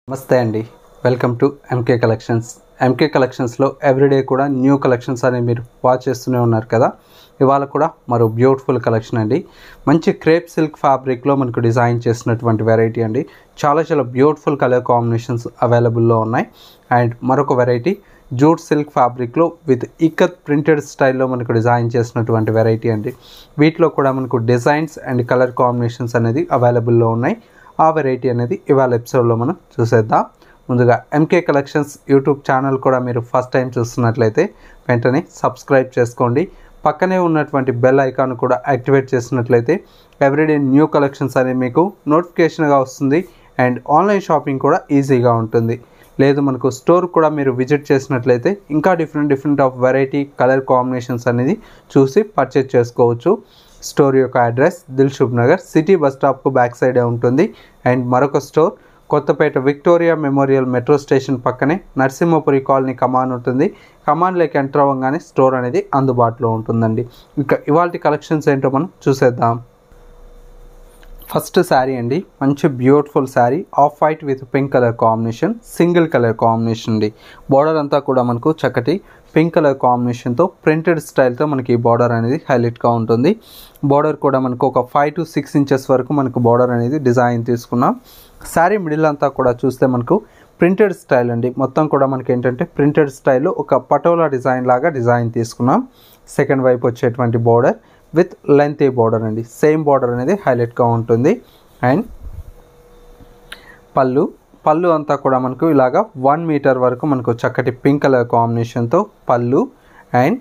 నమస్తే అండి welcome to MK collections MK కలెక్షన్స్లో ఎవ్రీడే కూడా న్యూ కలెక్షన్స్ అనేవి మీరు వాచ్ చేస్తూనే ఉన్నారు కదా ఇవాళ కూడా మరో బ్యూటిఫుల్ కలెక్షన్ అండి మంచి క్రేప్ సిల్క్ ఫ్యాబ్రిక్లో మనకు డిజైన్ చేసినటువంటి వెరైటీ అండి చాలా చాలా బ్యూటిఫుల్ కలర్ కాంబినేషన్స్ అవైలబుల్లో ఉన్నాయి అండ్ మరొక వెరైటీ జూట్ సిల్క్ ఫ్యాబ్రిక్లో విత్ ఇకత్ ప్రింటెడ్ స్టైల్లో మనకు డిజైన్ చేసినటువంటి వెరైటీ అండి వీటిలో కూడా మనకు డిజైన్స్ అండ్ కలర్ కాంబినేషన్స్ అనేది అవైలబుల్లో ఉన్నాయి ఆ వెరైటీ అనేది ఇవాళ ఎపిసోడ్లో మనం చూసేద్దాం ముందుగా ఎంకే కలెక్షన్స్ యూట్యూబ్ ఛానల్ కూడా మీరు ఫస్ట్ టైం చూస్తున్నట్లయితే వెంటనే సబ్స్క్రైబ్ చేసుకోండి పక్కనే ఉన్నటువంటి బెల్ ఐకాన్ కూడా యాక్టివేట్ చేసినట్లయితే ఎవ్రీడే న్యూ కలెక్షన్స్ అనేవి మీకు నోటిఫికేషన్గా వస్తుంది అండ్ ఆన్లైన్ షాపింగ్ కూడా ఈజీగా ఉంటుంది లేదు మనకు స్టోర్ కూడా మీరు విజిట్ చేసినట్లయితే ఇంకా different different of variety colour combinations అనేది చూసి పర్చేజ్ చేసుకోవచ్చు స్టోర్ యొక్క address Dilsukhnagar city bus స్టాప్కు బ్యాక్ సైడే ఉంటుంది అండ్ మరొక store Kothapet Victoria memorial metro station పక్కనే నరసింహపురి కాలనీ కమాన్ ఉంటుంది కమాన్లోకి ఎంటర్ అవ్వగానే స్టోర్ అనేది అందుబాటులో ఉంటుందండి ఇక ఇవాళ కలెక్షన్స్ ఏంటో మనం చూసేద్దాం ఫస్ట్ శారీ అండి మంచి beautiful sari off white with pink colour combination single colour combination అండి బార్డర్ అంతా కూడా మనకు చక్కటి పింక్ కలర్ కాంబినేషన్తో ప్రింటెడ్ స్టైల్తో మనకి ఈ బార్డర్ అనేది హైలైట్గా ఉంటుంది బార్డర్ కూడా మనకు ఒక ఫైవ్ టు సిక్స్ ఇంచెస్ వరకు మనకు బార్డర్ అనేది డిజైన్ తీసుకున్నాం శారీ మిడిల్ అంతా కూడా చూస్తే మనకు ప్రింటెడ్ స్టైల్ అండి మొత్తం కూడా మనకి ఏంటంటే ప్రింటెడ్ స్టైల్లో ఒక పటోలా డిజైన్ లాగా డిజైన్ తీసుకున్నాం సెకండ్ వైపు వచ్చేటువంటి బార్డర్ విత్ లెంత్ బార్డర్ అండి సేమ్ బార్డర్ అనేది హైలైట్గా ఉంటుంది అండ్ పళ్ళు పళ్ళు అంతా కూడా మనకు ఇలాగా వన్ మీటర్ వరకు మనకు చక్కటి పింక్ కలర్ కాంబినేషన్తో పళ్ళు అండ్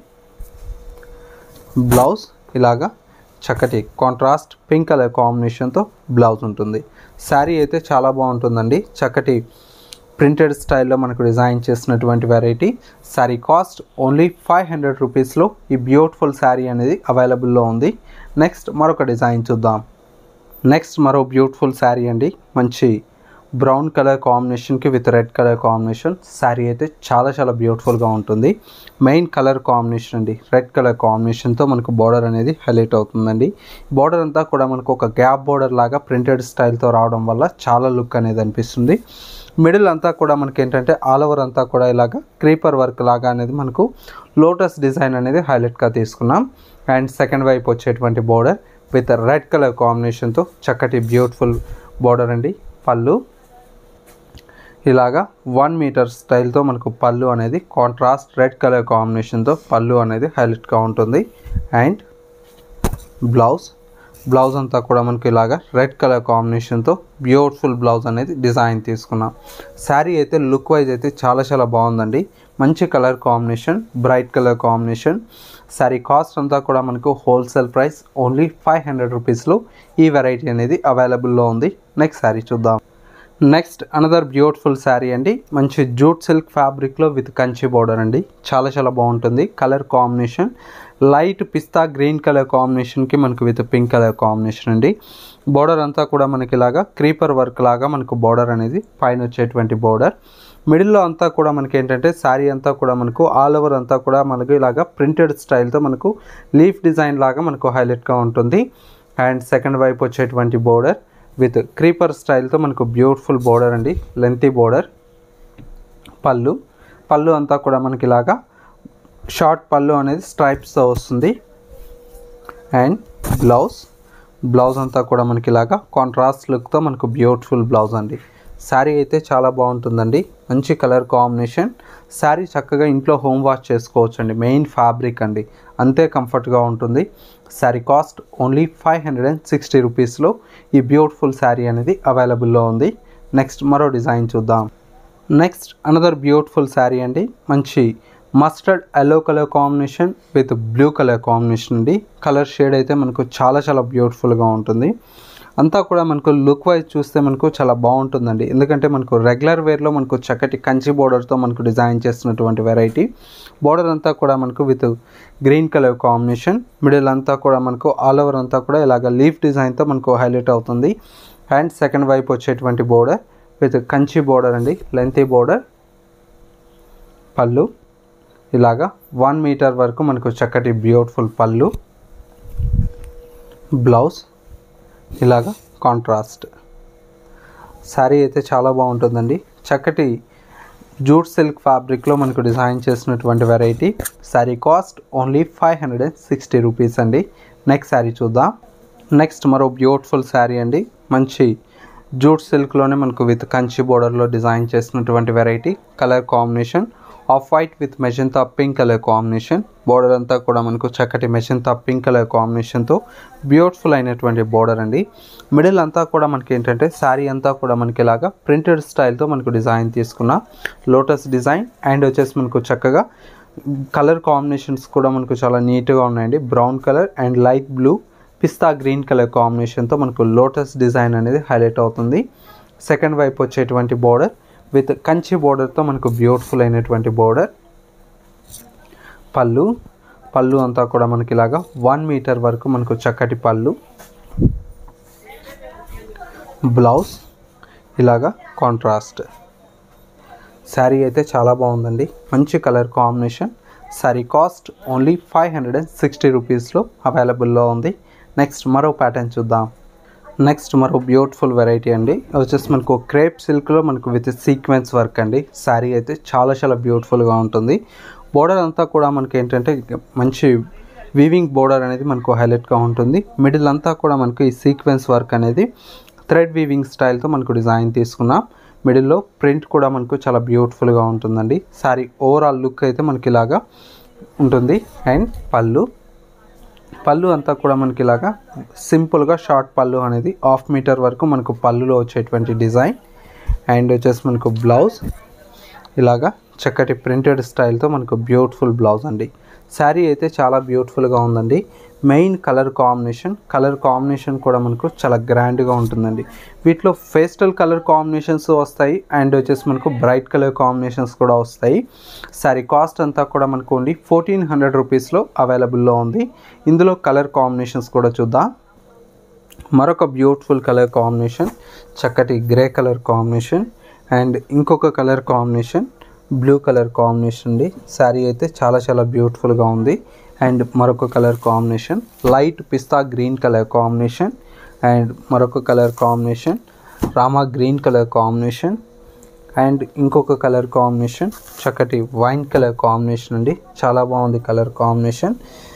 బ్లౌజ్ ఇలాగా చక్కటి కాంట్రాస్ట్ పింక్ కలర్ కాంబినేషన్తో బ్లౌజ్ ఉంటుంది శారీ అయితే చాలా బాగుంటుందండి చక్కటి ప్రింటెడ్ స్టైల్లో మనకు డిజైన్ చేసినటువంటి variety sari cost only five hundred రూపీస్లో ఈ బ్యూటిఫుల్ శారీ అనేది అవైలబుల్లో ఉంది నెక్స్ట్ మరొక డిజైన్ చూద్దాం నెక్స్ట్ మరో బ్యూటిఫుల్ శారీ అండి మంచి బ్రౌన్ కలర్ కాంబినేషన్కి with red colour combination sari అయితే చాలా చాలా బ్యూటిఫుల్గా ఉంటుంది మెయిన్ కలర్ కాంబినేషన్ అండి రెడ్ కలర్ కాంబినేషన్తో మనకు బార్డర్ అనేది హైలైట్ అవుతుందండి బార్డర్ అంతా కూడా మనకు ఒక గ్యాప్ బార్డర్ లాగా ప్రింటెడ్ స్టైల్తో రావడం వల్ల చాలా లుక్ అనేది అనిపిస్తుంది మిడిల్ అంతా కూడా మనకి ఏంటంటే ఆల్ ఓవర్ అంతా కూడా ఇలాగా క్రీపర్ వర్క్ లాగా అనేది మనకు లోటస్ డిజైన్ అనేది హైలైట్గా తీసుకున్నాం అండ్ సెకండ్ వైపు వచ్చేటువంటి బార్డర్ విత్ రెడ్ కలర్ కాంబినేషన్తో చక్కటి బ్యూటిఫుల్ బార్డర్ అండి పళ్ళు ఇలాగా వన్ మీటర్ స్టైల్తో మనకు పళ్ళు అనేది కాంట్రాస్ట్ రెడ్ కలర్ కాంబినేషన్తో పళ్ళు అనేది హైలైట్గా ఉంటుంది అండ్ బ్లౌజ్ బ్లౌజ్ అంతా కూడా మనకి ఇలాగా రెడ్ కలర్ కాంబినేషన్తో బ్యూటిఫుల్ బ్లౌజ్ అనేది డిజైన్ తీసుకున్నాం శారీ అయితే లుక్ వైజ్ అయితే చాలా చాలా బాగుందండి మంచి colour combination bright colour combination sari cost అంతా కూడా మనకు wholesale price only five hundred రూపీస్లో ఈ వెరైటీ అనేది అవైలబుల్లో ఉంది నెక్స్ట్ శారీ చూద్దాం నెక్స్ట్ అనదర్ బ్యూటిఫుల్ శారీ అండి మంచి జూట్ సిల్క్ ఫ్యాబ్రిక్లో విత్ కంచి బార్డర్ అండి చాలా చాలా బాగుంటుంది colour combination light pista green colour కాంబినేషన్కి మనకు విత్ పింక్ కలర్ కాంబినేషన్ అండి బార్డర్ అంతా కూడా మనకి ఇలాగా క్రీపర్ వర్క్ లాగా మనకు బార్డర్ అనేది పైన వచ్చేటువంటి బార్డర్ మిడిల్లో అంతా కూడా మనకి ఏంటంటే శారీ అంతా కూడా మనకు ఆల్ ఓవర్ అంతా కూడా మనకు ఇలాగా ప్రింటెడ్ స్టైల్తో మనకు లీఫ్ డిజైన్ లాగా మనకు హైలైట్గా ఉంటుంది అండ్ సెకండ్ వైపు వచ్చేటువంటి బోర్డర్ విత్ క్రీపర్ స్టైల్తో మనకు బ్యూటిఫుల్ బోర్డర్ అండి లెంతీ బోర్డర్ పళ్ళు పళ్ళు అంతా కూడా మనకి ఇలాగా షార్ట్ పళ్ళు అనేది స్ట్రైప్స్తో వస్తుంది అండ్ బ్లౌజ్ బ్లౌజ్ అంతా కూడా మనకి ఇలాగా కాంట్రాస్ట్ లుక్తో మనకు బ్యూటిఫుల్ బ్లౌజ్ అండి శారీ అయితే చాలా బాగుంటుందండి మంచి కలర్ కాంబినేషన్ శారీ చక్కగా ఇంట్లో హోమ్ వాష్ చేసుకోవచ్చు అండి మెయిన్ ఫ్యాబ్రిక్ అండి అంతే కంఫర్ట్గా ఉంటుంది sari cost only five hundred and sixty రూపీస్లో ఈ బ్యూటిఫుల్ శారీ అనేది అవైలబుల్లో ఉంది నెక్స్ట్ మరో డిజైన్ చూద్దాం నెక్స్ట్ అనదర్ బ్యూటిఫుల్ శారీ అండి మంచి mustard yellow colour combination with blue colour combination అండి కలర్ షేడ్ అయితే మనకు చాలా చాలా బ్యూటిఫుల్గా ఉంటుంది అంతా కూడా మనకు లుక్ వైజ్ చూస్తే మనకు చాలా బాగుంటుందండి ఎందుకంటే మనకు రెగ్యులర్ వేర్లో మనకు చక్కటి కంచి బోర్డర్తో మనకు డిజైన్ చేస్తున్నటువంటి వెరైటీ బోర్డర్ అంతా కూడా మనకు with green colour combination middle అంతా కూడా మనకు ఆల్ ఓవర్ అంతా కూడా ఇలాగ లీఫ్ డిజైన్తో మనకు హైలైట్ అవుతుంది అండ్ సెకండ్ వైపు వచ్చేటువంటి బోర్డర్ విత్ కంచి బోర్డర్ అండి లెంతీ బోర్డర్ పళ్ళు ఇలాగా వన్ మీటర్ వరకు మనకు చక్కటి బ్యూటిఫుల్ పళ్ళు బ్లౌజ్ ఇలాగా కాంట్రాస్ట్ శారీ అయితే చాలా బాగుంటుందండి చక్కటి జూట్ సిల్క్ ఫ్యాబ్రిక్లో మనకు డిజైన్ చేసినటువంటి variety sari cost only five hundred and sixty rupees అండి నెక్స్ట్ శారీ చూద్దాం నెక్స్ట్ మరో బ్యూటిఫుల్ శారీ అండి మంచి జూట్ సిల్క్లోనే మనకు విత్ కంచి బోర్డర్లో డిజైన్ చేసినటువంటి variety colour combination off white with magenta pink colour combination border అంతా కూడా మనకు చక్కటి మెజంతా పింక్ కలర్ కాంబినేషన్తో బ్యూటిఫుల్ అయినటువంటి బోర్డర్ అండి మిడిల్ అంతా కూడా మనకి ఏంటంటే శారీ అంతా కూడా మనకి ఇలాగా ప్రింటెడ్ స్టైల్తో మనకు డిజైన్ తీసుకున్న లోటస్ డిజైన్ అండ్ వచ్చేసి మనకు చక్కగా కలర్ కాంబినేషన్స్ కూడా మనకు చాలా నీట్గా ఉన్నాయండి brown colour and light blue pista green colour కాంబినేషన్తో మనకు లోటస్ డిజైన్ అనేది హైలైట్ అవుతుంది సెకండ్ వైపు వచ్చేటువంటి బోర్డర్ విత్ కంచి బోర్డర్తో మనకు బ్యూటిఫుల్ అయినటువంటి బోర్డర్ పళ్ళు పళ్ళు అంతా కూడా మనకి ఇలాగా వన్ మీటర్ వరకు మనకు చక్కటి పళ్ళు బ్లౌజ్ ఇలాగా కాంట్రాస్ట్ శారీ అయితే చాలా బాగుందండి మంచి colour combination sari cost only five hundred and sixty రూపీస్లో అవైలబుల్లో ఉంది నెక్స్ట్ మరో ప్యాటర్న్ చూద్దాం నెక్స్ట్ మరో బ్యూటిఫుల్ వెరైటీ అండి వచ్చేసి మనకు క్రేప్ సిల్క్లో మనకు విత్ సీక్వెన్స్ వర్క్ అండి శారీ అయితే చాలా చాలా బ్యూటిఫుల్గా ఉంటుంది బోర్డర్ అంతా కూడా మనకి ఏంటంటే మంచి వీవింగ్ బోర్డర్ అనేది మనకు హైలైట్గా ఉంటుంది మిడిల్ అంతా కూడా మనకు ఈ సీక్వెన్స్ వర్క్ అనేది థ్రెడ్ వీవింగ్ స్టైల్తో మనకు డిజైన్ తీసుకున్నాం మిడిల్లో ప్రింట్ కూడా మనకు చాలా బ్యూటిఫుల్గా ఉంటుందండి శారీ ఓవరాల్ లుక్ అయితే మనకి ఇలాగా ఉంటుంది అండ్ పళ్ళు పళ్ళు అంతా కూడా మనకి ఇలాగా సింపుల్గా షార్ట్ పళ్ళు అనేది హాఫ్ మీటర్ వరకు మనకు పళ్ళులో వచ్చేటువంటి డిజైన్ అండ్ వచ్చేసి మనకు బ్లౌజ్ ఇలాగా చక్కటి ప్రింటెడ్ స్టైల్తో మనకు బ్యూటిఫుల్ బ్లౌజ్ అండి శారీ అయితే చాలా బ్యూటిఫుల్గా ఉందండి main colour combination colour combination కూడా మనకు చాలా గ్రాండ్గా ఉంటుందండి వీటిలో ఫేస్టల్ కలర్ కాంబినేషన్స్ వస్తాయి అండ్ వచ్చేసి మనకు బ్రైట్ కలర్ కాంబినేషన్స్ కూడా వస్తాయి శారీ కాస్ట్ అంతా కూడా మనకు ఓన్లీ ఫోర్టీన్ హండ్రెడ్ రూపీస్లో అవైలబుల్లో ఉంది ఇందులో కలర్ కాంబినేషన్స్ కూడా చూద్దాం మరొక బ్యూటిఫుల్ కలర్ కాంబినేషన్ చక్కటి గ్రే కలర్ కాంబినేషన్ అండ్ ఇంకొక colour combination blue colour combination అండి శారీ అయితే చాలా చాలా బ్యూటిఫుల్గా ఉంది అండ్ మరొక colour combination light pista green colour combination and మరొక colour combination Rama green colour combination and ఇంకొక కలర్ కాంబినేషన్ చక్కటి వైన్ కలర్ కాంబినేషన్ అండి చాలా బాగుంది కలర్ కాంబినేషన్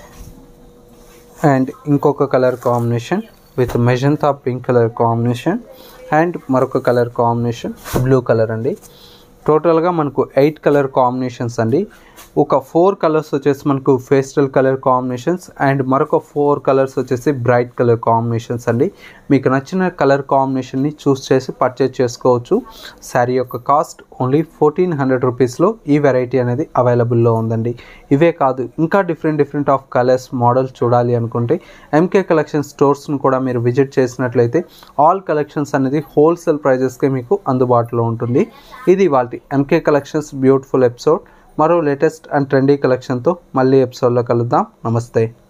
అండ్ ఇంకొక colour combination with magenta pink colour combination and మరొక కలర్ కాంబినేషన్ బ్లూ కలర్ అండి టోటల్గా మనకు ఎయిట్ కలర్ కాంబినేషన్స్ అండి ఒక ఫోర్ కలర్స్ వచ్చేసి మనకు ఫేస్టల్ కలర్ కాంబినేషన్స్ అండ్ మరొక ఫోర్ కలర్స్ వచ్చేసి బ్రైట్ కలర్ కాంబినేషన్స్ అండి మీకు నచ్చిన కలర్ కాంబినేషన్ని చూస్ చేసి పర్చేజ్ చేసుకోవచ్చు శారీ యొక్క కాస్ట్ ఓన్లీ ఫోర్టీన్ హండ్రెడ్ రూపీస్లో ఈ వెరైటీ అనేది అవైలబుల్లో ఉందండి ఇవే కాదు ఇంకా different different of colours models చూడాలి అనుకుంటే ఎంకే కలెక్షన్ స్టోర్స్ను కూడా మీరు విజిట్ చేసినట్లయితే ఆల్ కలెక్షన్స్ అనేది హోల్సేల్ ప్రైజెస్కే మీకు అందుబాటులో ఉంటుంది ఇది వాళ్ళ ఎంకే కలెక్షన్స్ బ్యూటిఫుల్ ఎపిసోడ్ మరో లేటెస్ట్ అండ్ ట్రెండీ కలెక్షన్తో మళ్ళీ ఎపిసోడ్లో కలుద్దాం నమస్తే